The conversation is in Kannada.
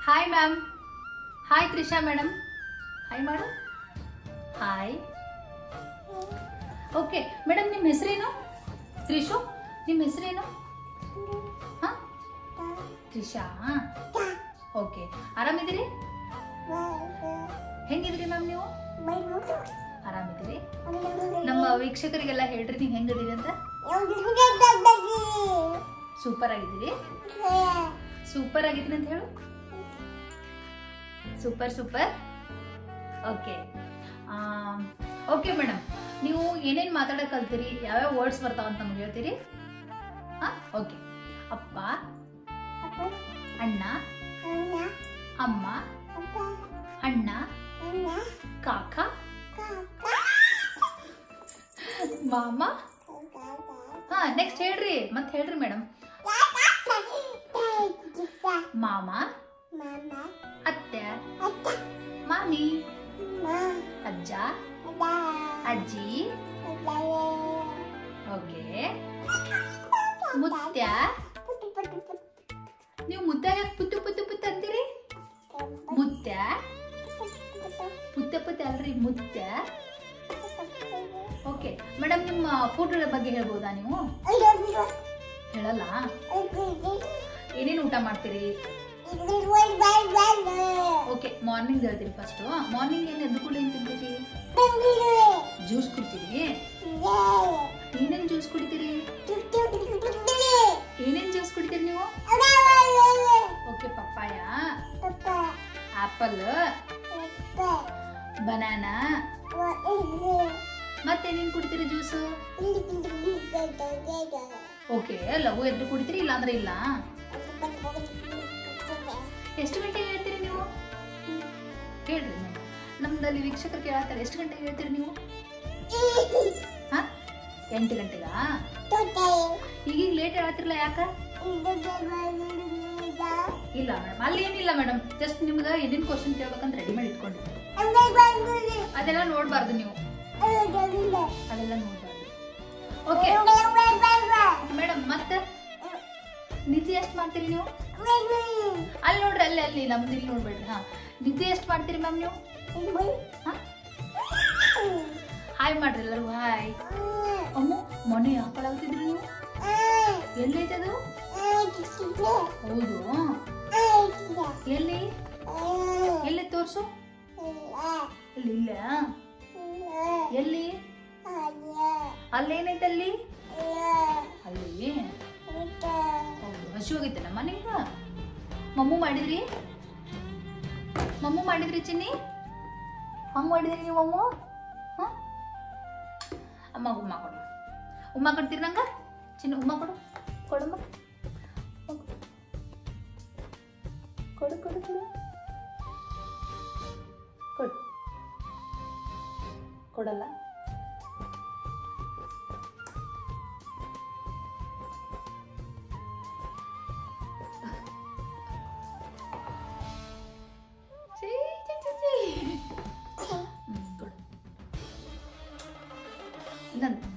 Hi ma'am hi Trisha madam hi ಮಾಡು ಹಾಯ್ ಓಕೆ ಮೇಡಮ್ ನಿಮ್ಮ ಹೆಸರೇನು ತ್ರಿಷು ನಿಮ್ಮ ಹೆಸರೇನು ಹಾಂ ತ್ರಿಷಾ ಓಕೆ ಆರಾಮಿದ್ದೀರಿ ಹೆಂಗಿದ್ರಿ ಮ್ಯಾಮ್ ನೀವು ಆರಾಮಿದ್ದೀರಿ ನಮ್ಮ ವೀಕ್ಷಕರಿಗೆಲ್ಲ ಹೇಳ್ರಿ ನೀವು ಹೆಂಗಿದ್ದೀರಿ ಅಂತ ಸೂಪರ್ ಆಗಿದ್ದೀರಿ ಸೂಪರ್ ಆಗಿದ್ದೀನಿ ಅಂತ ಹೇಳು super super okay okay madam ನೀವು ಏನೇನು ಮಾತಾಡೋಕೆ ಕಲ್ತೀರಿ ಯಾವ್ಯಾವ ವರ್ಡ್ಸ್ ಬರ್ತಾವ ಅಂತ ನಮ್ಗೆ ಹೇಳ್ತೀರಿ ಹಾಂ ಓಕೆ ಅಪ್ಪ ಅಣ್ಣ ಅಮ್ಮ ಅಣ್ಣ ಕಾಕ ಮಾಮ ಹಾ ನೆಕ್ಸ್ಟ್ ಹೇಳ್ರಿ ಮತ್ತೆ ಹೇಳ್ರಿ ಮೇಡಮ್ ಮಾಮ ಅತ್ತೆ ಮಾಮಿ ಅಜ್ಜ ಅಜ್ಜಿ ಓಕೆ ಮುತ್ಯ ನೀವು ಮುದ್ದ ಯಾಕೆ ಪುತ್ತು ಪುತ್ತು ಪುತ್ತು ಅಂತೀರಿ ಮುತ್ಯ ಪುತ್ತ ಪುತ್ತ ಅಲ್ರಿ ಮುತ್ಯ ಓಕೆ ಮೇಡಮ್ ನಿಮ್ಮ ಫುಡ್ ಬಗ್ಗೆ ಹೇಳ್ಬೋದಾ ನೀವು ಹೇಳಲ್ಲ ಏನೇನು ಊಟ ಮಾಡ್ತೀರಿ ಓಕೆ ಮಾರ್ನಿಂಗ್ ಹೇಳ್ತೀರಿ ಫಸ್ಟ್ ಮಾರ್ನಿಂಗ್ ಏನು ಎದ್ದು ಕೂಡ ಏನು ತಿಂತೀರಿ ಜ್ಯೂಸ್ ಕುಡ್ತೀರಿ ಏನೇನು ಜ್ಯೂಸ್ ಕುಡಿತೀರಿ ಏನೇನು ಜ್ಯೂಸ್ ಕುಡಿತೀರಿ ನೀವು ಓಕೆ ಪಪ್ಪಾಯ ಆಪಲ್ ಬನಾನಾ ಮತ್ತೇನೇನು ಕುಡಿತೀರಿ ಜ್ಯೂಸು ಓಕೆ ಲಘು ಎದ್ದು ಕುಡಿತೀರಿ ಇಲ್ಲ ಅಂದ್ರೆ ಇಲ್ಲ ಎಷ್ಟು ಗಂಟೆಗೆ ಹೇಳ್ತೀರಿ ನೀವು ಹೇಳ್ರಿ ನೀವು ನಮ್ದಲ್ಲಿ ವೀಕ್ಷಕರು ಕೇಳತ್ತಾರೆ ಎಷ್ಟು ಗಂಟೆಗೆ ಹೇಳ್ತೀರಿ ನೀವು ಹಾ ಎಂಟು ಗಂಟೆಗಾ ಈಗೀಗ ಲೇಟ್ ಹೇಳತ್ತಿರಲ್ಲ ಯಾಕ ಇಲ್ಲ ಮೇಡಮ್ ಅಲ್ಲಿ ಏನಿಲ್ಲ ಮೇಡಮ್ ಜಸ್ಟ್ ನಿಮ್ಗೆ ಏನೇನು ಕ್ವಶನ್ ಕೇಳ್ಬೇಕಂತ ರೆಡಿ ಮಾಡಿ ಇಟ್ಕೊಂಡಿದ್ದೆ ಅದೆಲ್ಲ ನೋಡ್ಬಾರ್ದು ನೀವು ಅದೆಲ್ಲ ನೋಡ್ಬಾರ್ದು ಓಕೆ ಮೇಡಮ್ ಮತ್ತೆ ನಿದ್ದೆ ಎಷ್ಟು ಮಾಡ್ತೀರಿ ನೀವು ಅಲ್ಲಿ ನೋಡ್ರಿ ಅಲ್ಲಿ ಅಲ್ಲಿ ನಮ್ದು ಇಲ್ಲಿ ನೋಡ್ಬೇಡ್ರಿ ಹಾ ನಿದ್ದೆ ಎಷ್ಟು ಮಾಡ್ತೀರಿ ಮ್ಯಾಮ್ ನೀವು ಹಾ ಹಾಯ್ ಮಾಡ್ರಿ ಎಲ್ಲರೂ ಹಾಯ್ ಅಮ್ಮ ಮೊನ್ನೆ ಯಾಕೆ ಆಗ್ತಿದ್ರಿ ನೀವು ಎಲ್ಲೈತೆ ಅದು ಹೌದು ಎಲ್ಲಿ ಎಲ್ಲಿ ತೋರ್ಸು ಇಲ್ಲಿ ಇಲ್ಲ ಎಲ್ಲಿ ಅಲ್ಲೇನೈತೆ ಅಲ್ಲಿ ಅಲ್ಲಿ ಹೌದು ಹಸು ಹೋಗಿತ್ತೆ ನಮ್ಮ ನಿಂಗ ಮಮ್ಮು ಮಾಡಿದ್ರಿ ಮಮ್ಮು ಮಾಡಿದ್ರಿ ಚಿನ್ನಿ ಹಂಗ್ ಮಾಡಿದ್ರಿ ನೀವು ಮಮ್ಮು ಹ? ಅಮ್ಮ ಉಮ್ಮ ಕೊಡು ಉಮ್ಮ ಕೊಡ್ತೀರಿ ನಂಗ ಚಿನ್ನ ಉಮ್ಮ ಕೊಡು ಕೊಡಮ್ಮ ಕೊಡು ಕೊಡು ಕೊಡು ಕೊಡು ಕೊಡಲ್ಲ ಛೀ, ಛೀ, ಛೀ, ಛೀ. ಹ್ಮ್, ಕೊಡು. ಇನ್ನೊಂದು